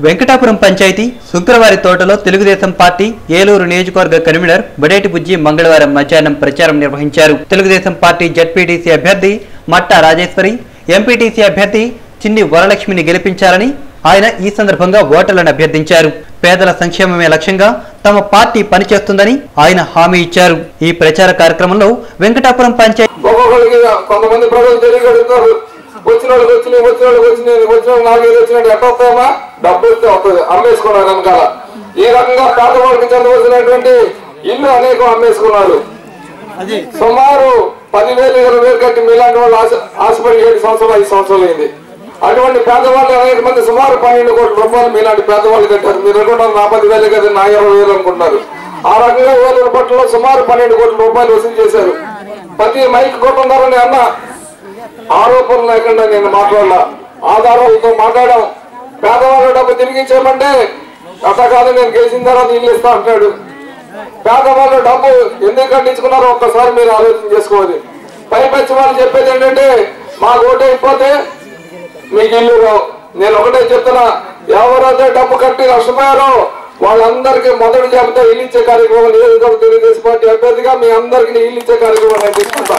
వెంకటాపురం పంచాయతీ శుక్రవారి తోటలో తెలుగుదేశం పార్టీ ఏలూరు నియోజకవర్గ కన్వీనర్ బడేటి బుజ్జి మంగళవారం మధ్యాహ్నం ప్రచారం నిర్వహించారు తెలుగుదేశం పార్టీ జడ్పీటీసీ అభ్యర్థి మట్టా రాజేశ్వరి ఎంపీటీసీ అభ్యర్థి చిన్ని వరలక్ష్మిని గెలిపించాలని ఆయన ఈ సందర్భంగా ఓటర్లను అభ్యర్థించారు పేదల సంక్షేమమే లక్ష్యంగా తమ పార్టీ పనిచేస్తుందని ఆయన హామీ ఇచ్చారు ఈ ప్రచార కార్యక్రమంలో వెంకటాపురం పంచాయతీ ఒక్కొక్కరికి కొంతమంది ప్రజలు తెలియగలుగుతారు వచ్చిన వాళ్ళకి వచ్చినాయి వచ్చిన వాళ్ళకి వచ్చినాయి వచ్చిన వాళ్ళకి నాలుగైదు వచ్చినట్టు ఎట్ట వస్తాయమ్మా డబ్బు ఇస్తే వస్తుంది అమ్మేసుకున్నారు వెనకాల ఈ రకంగా పేదవాళ్ళకి చెందవలసినటువంటి ఇల్లు అనేకం అమ్మేసుకున్నారు సుమారు పదివేలు ఇరవై వేలు కట్టి మీలాంటి వాళ్ళు ఆశ ఆశపడి ఏడు సంవత్సరాలు ఐదు సంవత్సరాలు అయింది అటువంటి పేదవాళ్ళు అనేక మంది సుమారు పన్నెండు కోట్ల రూపాయలు మీలాంటి పేదవాళ్ళు కట్టారు మీరు అనుకుంటారు నా పది వేలు కదా నా ఇరవై వేలు అనుకుంటున్నారు ఆ రకంగా ఏలూరు పట్ల సుమారు పన్నెండు కోట్ల రూపాయలు వసూలు చేశారు ప్రతి మైక్ కొట్టున్నారని అన్న ఆరోపణలు లేకుండా నేను మాట్లాడాల ఆధారాలతో మాట్లాడాం పేదవాళ్ళ డబ్బు తిరిగి ఇచ్చేయమంటే అట్లా కాదు నేను గెలిచిన తర్వాత ఇల్లు ఇస్తా అంటాడు పేదవాళ్ళ డబ్బు ఎందుకు కట్టించుకున్నారో ఒక్కసారి మీరు ఆలోచన చేసుకోవాలి పైపచ్చి వాళ్ళు చెప్పేది ఏంటంటే మాకు ఓటు అయిపోతే మీకు ఇల్లు రావు నేను ఒకటే చెప్తున్నా ఎవరైతే డబ్బు కట్టి నష్టపోయారో వాళ్ళందరికీ మొదటి జాబితా ఇల్లు ఇచ్చే కార్యక్రమం నియోజకవర్గ తెలుగుదేశం పార్టీ అభ్యర్థిగా మీ అందరికీ ఇల్లు ఇచ్చే కార్యక్రమం నేను తీసుకుంటా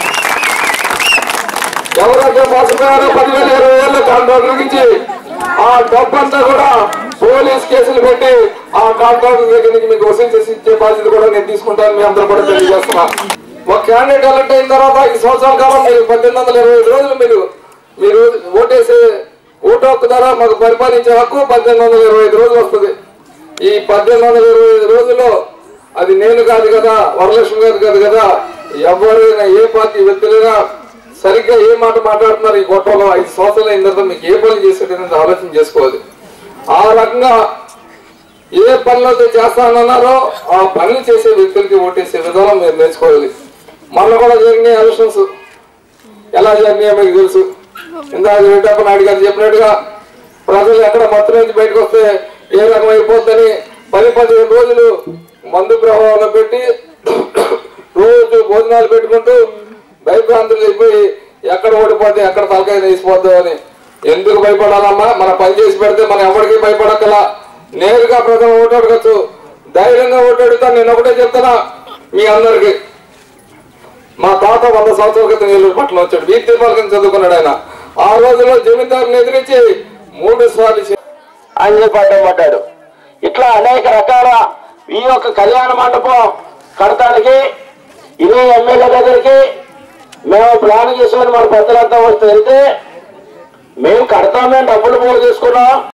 ఎవరైతే మోసపోయారో పదివేల ఇరవై ఏళ్ళ కాంట్రాక్టర్ నుంచి ఆ డబ్బంతా కూడా పోలీస్ కేసులు పెట్టి ఆ కాంట్రాక్టర్ దగ్గర నుంచి మీకు వసూలు చేసి ఇచ్చే బాధ్యత కూడా నేను తీసుకుంటాను మీ అందరూ కూడా తెలియజేస్తున్నా ఒక క్యాండిడేట్ ఎలక్ట్ అయిన తర్వాత ఈ సంవత్సరాల కాలం మీరు పద్దెనిమిది వందల ఇరవై ఐదు రోజులు మీరు మీరు ఓటేసే ఓటు హక్కు ద్వారా మాకు పరిపాలించే హక్కు పద్దెనిమిది వందల ఇరవై ఐదు రోజులు వస్తుంది ఈ పద్దెనిమిది వందల ఇరవై ఐదు రోజుల్లో అది నేను కాదు కదా వరలక్ష్మి గారు కాదు కదా ఎవరైనా ఏ పార్టీ వ్యక్తులైనా సరిగ్గా ఏ మాట మాట్లాడుతున్నారు ఈ గొప్పలో ఐదు సంవత్సరాలు అయిన తర్వాత మీకు ఏ పనులు చేసేటనేది ఆలోచన చేసుకోవాలి ఆ రకంగా ఏ పనులైతే చేస్తానన్నారో ఆ పనులు చేసే వ్యక్తులకి ఓటేసే విధానం మీరు నేర్చుకోవాలి మొన్న కూడా జరిగినాయి ఎలక్షన్స్ ఎలా జరిగినాయో మీకు తెలుసు ఇందాక రెడ్డప్ప నాయుడు గారు చెప్పినట్టుగా ప్రజలు ఎక్కడ మొత్తం నుంచి బయటకు వస్తే ఏ రకం అయిపోద్దని పది పదిహేను రోజులు మందు ప్రభావంలో పెట్టి రోజు భోజనాలు పెట్టుకుంటూ భయభ్రాంతులు అయిపోయి ఎక్కడ ఓడిపోతే ఎక్కడ తలకాయ తీసిపోద్దు అని ఎందుకు భయపడాలమ్మా మన పని చేసి పెడితే మనం ఎవరికి భయపడక్కలా నేరుగా ప్రజలు ఓటు అడగచ్చు ధైర్యంగా ఓటు అడుగుతా నేను ఒకటే చెప్తున్నా మీ అందరికి మా తాత వంద సంవత్సరాల క్రితం ఏలూరు పట్టణం వచ్చాడు వీధి తిరుమల కింద చదువుకున్నాడు ఆయన ఆ రోజుల్లో జమీందారుని ఎదిరించి మూడు సార్లు చే- అని చెప్పి అడ్డం పడ్డాడు ఇట్లా అనేక రకాల ఈ యొక్క కళ్యాణ మండపం కడతానికి ఇదే ఎమ్మెల్యే దగ్గరికి మేము ప్లాన్ చేసుకొని మన పెద్దలంతా వస్తే వెళ్తే మేము కడతామే డబ్బులు పోగు చేసుకున్నాం